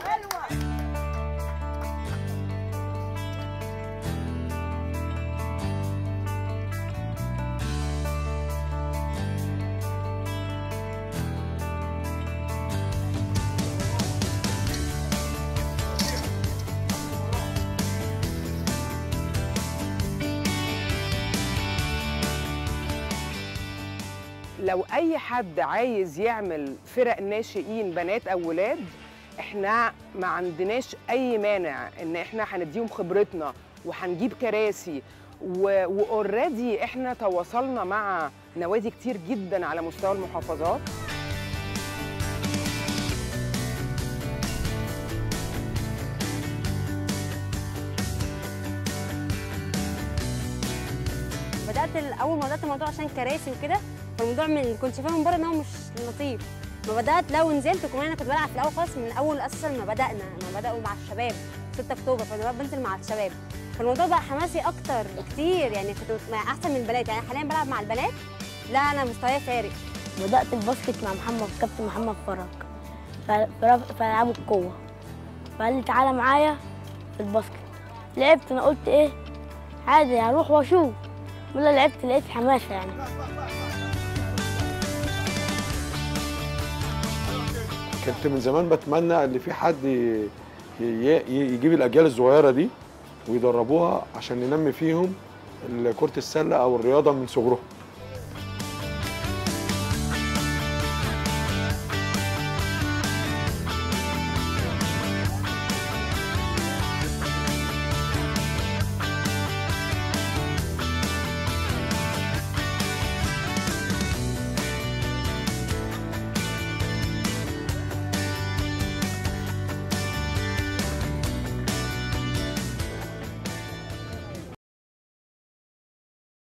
لو اي حد عايز يعمل فرق ناشئين بنات او ولاد احنا ما عندناش اي مانع ان احنا هنديهم خبرتنا وهنجيب كراسي واوريدي احنا تواصلنا مع نوادي كتير جدا على مستوى المحافظات بدات ال- اول ما بدات الموضوع عشان كراسي وكده فالموضوع من كنت شايفاه من بره ان هو مش لطيف ما بدات لو نزلت كمان انا كنت بلعب في الاول خالص من اول اساسا ما بدانا ما بداوا مع الشباب 6 اكتوبر فدلوقتي بنزل مع الشباب فالموضوع بقى حماسي اكتر كتير يعني كنت مع- احسن من البنات يعني حاليا بلعب مع البنات لا انا مستواي فارق بدأت الباسكت مع محمد كابتن محمد فرج ف- في في ألعاب القوة فقال لي تعالى معايا في الباسكت لعبت أنا قلت إيه عادي هروح وأشوف ولا لعبت لقيت حماسة يعني كنت من زمان بتمنى ان في حد ي- ي- يجيب الاجيال الصغيره دي ويدربوها عشان ننمي فيهم كره السله او الرياضه من صغرهم